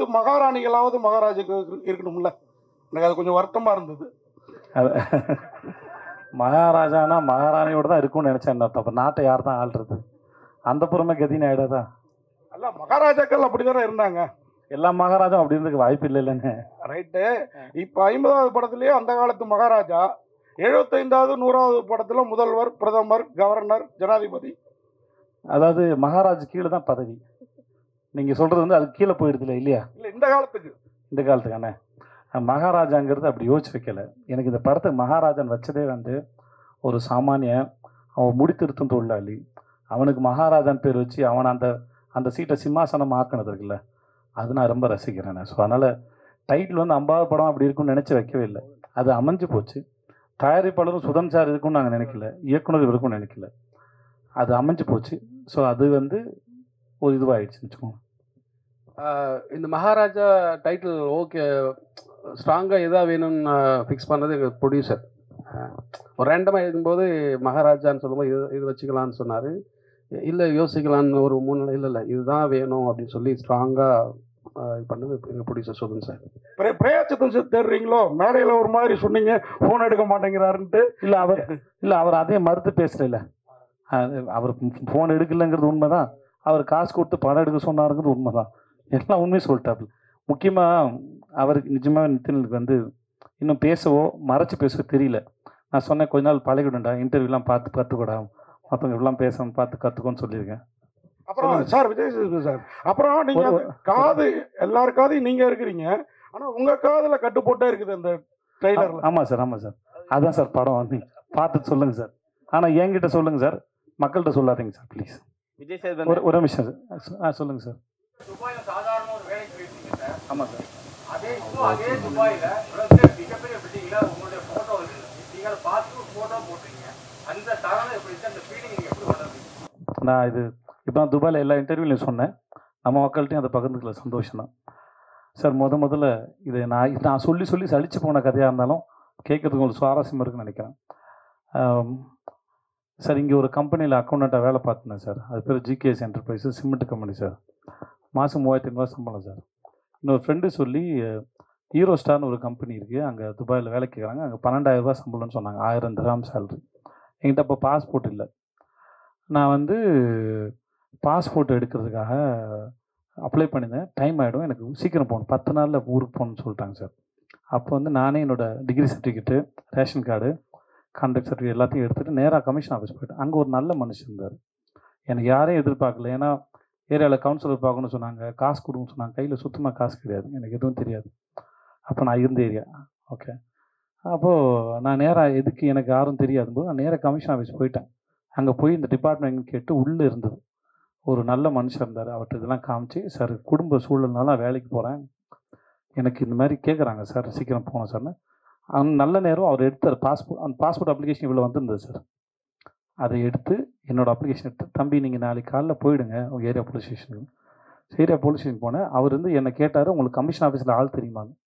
மகாராணிகளாவது மகாராஜாக்கு இருக்கு- இருக்கணும்ல எனக்கு அது கொஞ்சம் வருத்தமா இருந்தது அது மகாராஜானா மகாராணியோட தான் இருக்கும்னு நினைச்சேன் அர்த்தம் அப்போ நாட்டை யார் தான் ஆள்றது அந்த புறமே கதின்னு ஆயிடாதா அல்ல மகாராஜாக்கள் அப்படிதானே இருந்தாங்க எல்லா மகாராஜாவும் அப்படி இருந்துக்கு வாய்ப்பு இல்லை இல்லைன்னு ரைட்டு இப்போ ஐம்பதாவது படத்துலயே அந்த காலத்து மகாராஜா எழுபத்தைந்தாவது நூறாவது படத்துல முதல்வர் பிரதமர் கவர்னர் ஜனாதிபதி அதாவது மகாராஜ் கீழே தான் பதவி நீங்கள் சொல்கிறது வந்து அது கீழே போயிடுதுல இல்லையா இல்ல இந்த காலத்துக்கு இந்த காலத்துக்கான மகாராஜாங்கிறது அப்படி யோசிச்சு வைக்கல எனக்கு இந்த படத்துக்கு மகாராஜன் வச்சதே வந்து ஒரு சாமானிய அவன் முடித்திருத்தும் தொழிலாளி அவனுக்கு மகாராஜான் பேர் வச்சு அவன் அந்த அந்த சீட்டை சிம்மாசனம் ஆக்கினது இருக்குல்ல அது நான் ரொம்ப ரசிக்கிறேன் ஸோ அதனால் டைட்டில் வந்து அம்பாவது படம் அப்படி இருக்கும்னு நினச்சி வைக்கவே இல்லை அது அமைஞ்சு போச்சு தயாரிப்பாளரும் சுதன் சார் இருக்கும்னு நாங்கள் நினைக்கல இயக்குனர் இருக்கும்னு நினைக்கல அது அமைஞ்சு போச்சு ஸோ அது வந்து ஒரு இதுவாகிடுச்சுன்னு வச்சுக்கோங்க ஆஹ் இந்த மகாராஜா டைட்டில் ஓகே ஸ்ட்ராங்காக எதா வேணும்னு ஃபிக்ஸ் பண்ணது எங்கள் ப்ரொடியூசர் ஒரு ரேண்டமாக எழுதும்போது மகாராஜான்னு சொல்லும்போது இது இது வச்சுக்கலான்னு சொன்னார் இல்லை யோசிக்கலான்னு ஒரு மூணு நாள் இல்லை இல்லை இதுதான் வேணும் அப்படின்னு சொல்லி ஸ்ட்ராங்காக இது பண்ணது எங்கள் ப்ரொடியூசர் சொல்லுங்க சார் பிரே- பிரேயச்சத்தம் சார் தேடுறீங்களோ மேடையில ஒரு மாதிரி சொன்னீங்க போன் எடுக்க மாட்டேங்கிறாருன்ட்டு இல்லை அவர் இல்லை அவர் அதே மறுத்து பேசுகிறல அவர் ஃபோன் எடுக்கலைங்கிறது உண்மைதான் அவர் காசு கொடுத்து படம் எடுக்க சொன்னாருங்கிறது உண்மைதான் எல்லாம் உண்மையும் சொல்லிட்டாப்புல முக்கியமாக அவருக்கு நிஜமாக நித்தினுக்கு வந்து இன்னும் பேசவோ மறைச்சு பேசவோ தெரியல நான் சொன்னேன் கொஞ்ச நாள் பழகிடும்டா இன்டர்வியூலாம் பார்த்து கற்றுக்கூடா மற்றவங்க இப்படிலாம் பேசணும் பார்த்து கற்றுக்கோன்னு சொல்லியிருக்கேன் அப்புறம் சார் விஜய் சேதுபதி சார் அப்புறம் நீங்க ஒரு- அந்த காது எல்லார் காதையும் நீங்க இருக்கிறீங்க ஆனா உங்க காதுல கட்டு போட்டே இருக்குது அந்த ட்ரெய்லர்ல ஆமாம் சார் ஆமாம் சார் அதான் சார் படம் வந்து பார்த்துட்டு சொல்லுங்கள் சார் ஆனால் என்கிட்ட சொல்லுங்கள் சார் மக்கள்கிட்ட சொல்லாதீங்க சார் ப்ளீஸ் விஜய் சேதுபதி ஒரு ஒரு நிமிஷம் சார் ஆ சொல்லுங்கள் சார் துபாயில சாதாரண ஒரு வேலைக்கு போயிருக்கீங்க சார் ஆமாம் சார் அதே இப்போ அதே துபாயில உலகத்திலே மிகப்பெரிய பில்டிங்ல உங்களுடைய போட்டோ இருக்கு நீங்க அதை பாஸ்போர்ட் போட்டோ போட்டிருக்கீங்க அந்த தருணம் எப்படி இருக்கு அந்த ஃபீலிங் நீங்க எப்படி உணர்றீங்க நான் இது இப்போ நான் துபாயில் எல்லா இன்டர்வியூலையும் சொன்னேன் நம்ம மக்கள்கிட்டையும் அதை பகிர்ந்துக்கல சந்தோஷம் தான் சார் முத முதல்ல இதை நான் இது நான் சொல்லி சொல்லி சலிச்சு போன கதையாக இருந்தாலும் கேட்குறதுக்கு ஒரு சுவாரஸ்யமாக இருக்குன்னு நினைக்கிறேன் ஆம், சார் இங்கே ஒரு கம்பெனியில் அக்கௌண்டண்ட்டாக வேலை பார்த்தேன் சார் அது பேர் GKS enterprise cement company sir மாதம் மூவாயிரத்தி ஐநூறுவா சம்பளம் சார் இன்னொரு ஃப்ரெண்டு சொல்லி ஹீரோ ஸ்டார்னு ஒரு கம்பெனி இருக்குது அங்கே துபாயில் வேலை கேட்குறாங்க அங்கே பன்னெண்டாயிரம் ரூபாய் சம்பளம்னு சொன்னாங்க ஆயிரம் திராம் சேலரி என்கிட்ட அப்போ பாஸ்போர்ட் இல்லை நான் வந்து பாஸ்போர்ட் எடுக்கிறதுக்காக அப்ளை பண்ணியிருந்தேன் டைம் ஆகிடும் எனக்கு சீக்கிரம் போகணும் பத்து நாளில் ஊருக்கு போகணும்னு சொல்லிட்டாங்க சார் அப்போ வந்து நானே என்னோட degree certificate ration card contact certificate எல்லாத்தையும் எடுத்துகிட்டு நேராக கமிஷன் ஆஃபீஸ் போயிட்டேன் அங்கே ஒரு நல்ல மனுஷன் இருந்தார் எனக்கு யாரையும் எதிர்பார்க்கல ஏன்னா ஏரியாவில் கவுன்சிலர் பார்க்கணும்னு சொன்னாங்க காசு கொடுங்கன்னு சொன்னாங்க கையில் சுத்தமாக காசு கிடையாது எனக்கு எதுவும் தெரியாது அப்போ நான் இருந்த ஏரியா ஓகே அப்போது நான் நேராக எதுக்கு எனக்கு யாரும் தெரியாது போது நான் நேராக கமிஷன் ஆஃபீஸ் போயிட்டேன் அங்கே போய் இந்த டிபார்ட்மெண்ட் கேட்டு உள்ளே இருந்தது ஒரு நல்ல மனுஷன் இருந்தார் அவர்கிட்ட இதெல்லாம் காமிச்சு சார் குடும்ப சூழல்னால நான் வேலைக்கு போகிறேன் எனக்கு இந்த மாதிரி கேட்குறாங்க சார் சீக்கிரம் போகணும் சார்னு அந்த நல்ல நேரம் அவர் எடுத்தார் பாஸ்போர்ட் அந்த பாஸ்போர்ட் அப்ளிகேஷன் இவ்வளோ வந்திருந்தது சார் அதை எடுத்து என்னோட அப்ளிகேஷன் எடுத்து தம்பி நீங்கள் நாளைக்கு காலைல போயிடுங்க உங்கள் ஏரியா போலீஸ் ஸ்டேஷனுக்கு ஏரியா போலீஸ் ஸ்டேஷன் போனேன் அவர் வந்து என்னை கேட்டார் உங்களுக்கு கமிஷன் ஆஃபீஸில் ஆள் தெரியுமாங்க